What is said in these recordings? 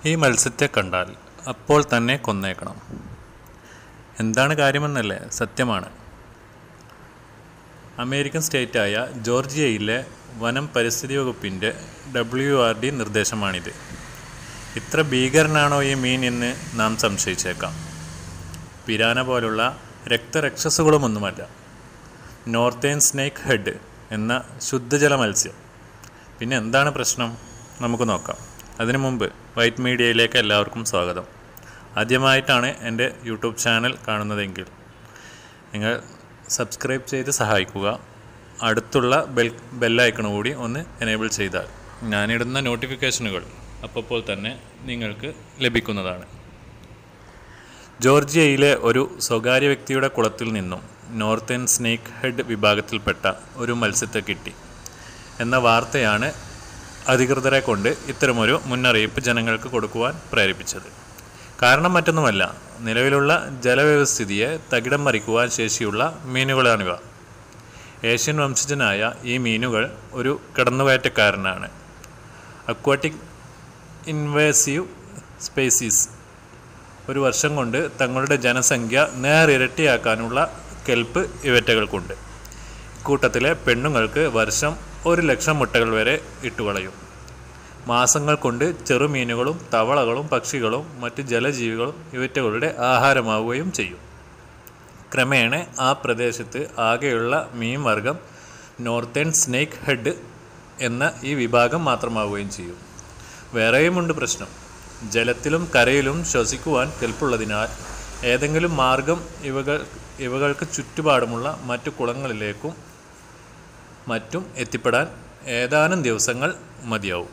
ഈ മത്സ്യത്തെ കണ്ടാൽ അപ്പോൾ തന്നെ കൊന്നേക്കണം എന്താണ് കാര്യമെന്നല്ലേ സത്യമാണ് അമേരിക്കൻ സ്റ്റേറ്റായ ജോർജിയയിലെ വനം പരിസ്ഥിതി വകുപ്പിൻ്റെ ഡബ്ല്യു ആർ ഡി നിർദ്ദേശമാണിത് ഇത്ര ഭീകരനാണോ ഈ മീൻ എന്ന് നാം സംശയിച്ചേക്കാം പിരാന പോലുള്ള രക്തരക്ഷസുകളുമൊന്നുമല്ല നോർത്തേൺ സ്നേക്ക് ഹെഡ് എന്ന ശുദ്ധജല മത്സ്യം പിന്നെ എന്താണ് പ്രശ്നം നമുക്ക് നോക്കാം അതിനു മുമ്പ് വൈറ്റ് മീഡിയയിലേക്ക് എല്ലാവർക്കും സ്വാഗതം ആദ്യമായിട്ടാണ് എൻ്റെ യൂട്യൂബ് ചാനൽ കാണുന്നതെങ്കിൽ നിങ്ങൾ സബ്സ്ക്രൈബ് ചെയ്ത് സഹായിക്കുക അടുത്തുള്ള ബെൽ ബെല്ലൈക്കൺ കൂടി ഒന്ന് എനേബിൾ ചെയ്താൽ ഞാനിടുന്ന നോട്ടിഫിക്കേഷനുകൾ അപ്പോൾ തന്നെ നിങ്ങൾക്ക് ലഭിക്കുന്നതാണ് ജോർജിയയിലെ ഒരു സ്വകാര്യ വ്യക്തിയുടെ കുളത്തിൽ നിന്നും നോർത്തേൺ സ്നേക്ക് ഹെഡ് വിഭാഗത്തിൽപ്പെട്ട ഒരു മത്സ്യത്തെ കിട്ടി എന്ന വാർത്തയാണ് അധികൃതരെ കൊണ്ട് ഇത്തരമൊരു മുന്നറിയിപ്പ് ജനങ്ങൾക്ക് കൊടുക്കുവാൻ പ്രേരിപ്പിച്ചത് കാരണം മറ്റൊന്നുമല്ല നിലവിലുള്ള ജലവ്യവസ്ഥിതിയെ തകിടം മറിക്കുവാൻ ശേഷിയുള്ള മീനുകളാണിവ ഏഷ്യൻ വംശജനായ ഈ മീനുകൾ ഒരു കിടന്നുകയറ്റക്കാരനാണ് അക്വാട്ടിക് ഇൻവേസീവ് സ്പേസീസ് ഒരു വർഷം കൊണ്ട് തങ്ങളുടെ ജനസംഖ്യ നേറിരട്ടിയാക്കാനുള്ള കെൽപ്പ് ഇവറ്റകൾക്കുണ്ട് ഇക്കൂട്ടത്തിലെ പെണ്ണുങ്ങൾക്ക് വർഷം ഒരു ലക്ഷം മുട്ടകൾ വരെ ഇട്ടുകളയും മാസങ്ങൾ കൊണ്ട് ചെറുമീനുകളും തവളകളും പക്ഷികളും മറ്റ് ജലജീവികളും ഇവറ്റകളുടെ ആഹാരമാവുകയും ചെയ്യും ക്രമേണ ആ പ്രദേശത്ത് ആകെയുള്ള മീൻ വർഗം നോർത്തേൺ സ്നേക്ക് ഹെഡ് എന്ന ഈ വിഭാഗം മാത്രമാവുകയും ചെയ്യും വേറെയുമുണ്ട് പ്രശ്നം ജലത്തിലും കരയിലും ശ്വസിക്കുവാൻ കെൽപ്പുള്ളതിനാൽ ഏതെങ്കിലും മാർഗം ഇവകൾ ഇവകൾക്ക് ചുറ്റുപാടുമുള്ള മറ്റു കുളങ്ങളിലേക്കും മറ്റും എത്തിപ്പെടാൻ ഏതാനും ദിവസങ്ങൾ മതിയാവും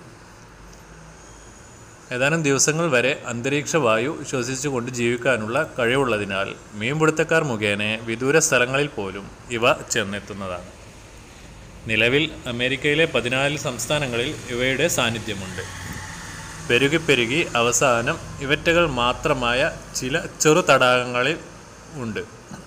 ഏതാനും ദിവസങ്ങൾ വരെ അന്തരീക്ഷ വായു ശ്വസിച്ചുകൊണ്ട് ജീവിക്കാനുള്ള കഴിവുള്ളതിനാൽ മീൻപിടുത്തക്കാർ മുഖേന വിദൂര സ്ഥലങ്ങളിൽ പോലും ഇവ ചെന്നെത്തുന്നതാണ് നിലവിൽ അമേരിക്കയിലെ പതിനാല് സംസ്ഥാനങ്ങളിൽ ഇവയുടെ സാന്നിധ്യമുണ്ട് പെരുകി പെരുകി അവസാനം ഇവറ്റകൾ മാത്രമായ ചില ചെറു തടാകങ്ങളിൽ ഉണ്ട്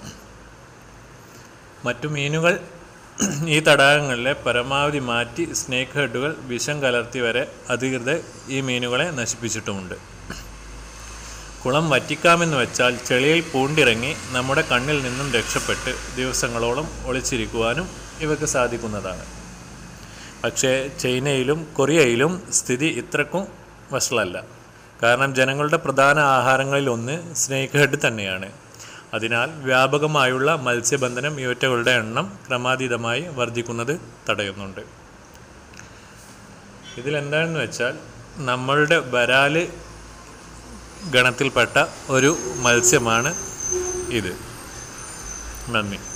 മറ്റു മീനുകൾ ഈ തടാകങ്ങളിലെ പരമാവധി മാറ്റി സ്നേക്ക് ഹെഡുകൾ വിഷം കലർത്തി വരെ അധികൃതർ ഈ മീനുകളെ നശിപ്പിച്ചിട്ടുമുണ്ട് കുളം വറ്റിക്കാമെന്ന് വെച്ചാൽ ചെളിയിൽ പൂണ്ടിറങ്ങി നമ്മുടെ കണ്ണിൽ നിന്നും രക്ഷപ്പെട്ട് ദിവസങ്ങളോളം ഒളിച്ചിരിക്കുവാനും ഇവയ്ക്ക് സാധിക്കുന്നതാണ് പക്ഷേ ചൈനയിലും കൊറിയയിലും സ്ഥിതി ഇത്രക്കും വഷളല്ല കാരണം ജനങ്ങളുടെ പ്രധാന ആഹാരങ്ങളിൽ ഒന്ന് സ്നേക്ക് ഹെഡ് തന്നെയാണ് അതിനാൽ വ്യാപകമായുള്ള മത്സ്യബന്ധനം ഇവറ്റകളുടെ എണ്ണം ക്രമാതീതമായി വർദ്ധിക്കുന്നത് തടയുന്നുണ്ട് ഇതിലെന്താണെന്ന് വെച്ചാൽ നമ്മളുടെ വരാല് ഗണത്തിൽപ്പെട്ട ഒരു മത്സ്യമാണ് ഇത് നന്ദി